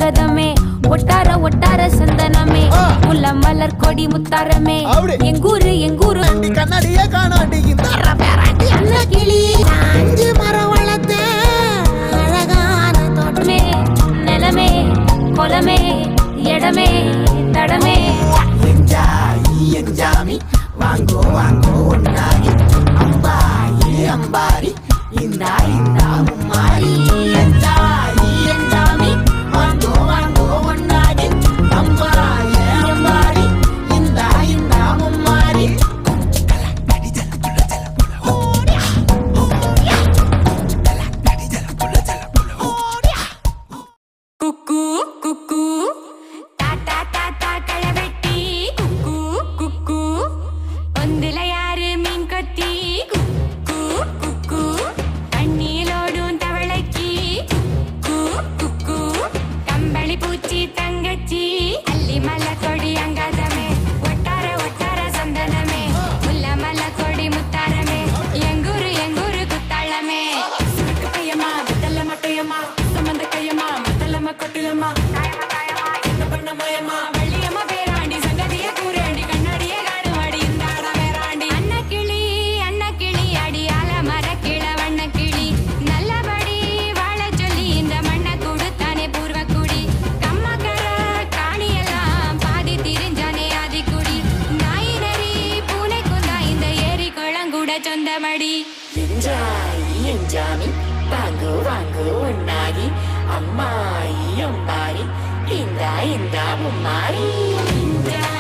அங்கதமே ஒட்டார ஒட்டார சந்தனமே ஆ. முல்ல மலர் கொடி முத்தாரமே அப்படி. எங்கூரு எங்கூரு அடி கண்ணாடியே காணாடி இந்த அண்ணா கிளி அஞ்சு மரம் வளர்த்தேன் அழகான தோட்டமே நிலமே கொலமே இடமே தடமே எஞ்சாயி எஞ்சாமி வாங்கோ வாங்கோ ஒன்னாரி அம்பாயி அம்பாரி இந்தா இந்தா மும்மாரி எஞ்சாயி எஞ்சாமி வாங்கோ வாங்கோ ஒன்னாரி அம்பாயி அம்பாரி இந்தா இந்தா மும்மாரி குக்கு குக்கு டாடா டாடா களவெட்டி குக்கு குக்கு ஒந்துல யாரு மீன் கொத்தி குக்கு குக்கு தண்ணியிலோடும் தவளைக்கு குக்கு குக்கு கம்பளி பூச்சி தங்கச்சி அள்ளி மலை கொடி அங்காதமே ஒட்டார ஒட்டார சந்தனமே முல்ல மலை கொடி முத்தாரமே எங்கூரு எங்கூரு குத்தாளமே கையம்மா விட்டல மட்டையம்மா சம்பந்த கையம்மா மத்தலம்மா கொட்டிலம்மா என்ன பண்ண மயம்மா வெள்ளியம்மா பேராண்டி சங்கதிய கூறாண்டி கண்ணாடிய காணுவாடி இந்த ஆட வேறாண்டி அண்ணா கிளி அண்ணா கிளி அடியால மர கிள வண்ண கிளி நல்லபடி வாழ சொல்லி இந்த மண்ணை கொடுத்தானே பூர்வ குடி கம்மக்கர காணியெல்லாம் பாதி திரிஞ்சானே ஆதி குடி நாய் நரி பூனை குந்தா இந்த ஏரி குளங்கூட சொந்தமடி எஞ்சாயி எஞ்சாமி வாங்கு வாங்கு உன்னாகி அம்மாயி அம்பாரி இந்தா இந்தா மும்மாரி இந்தா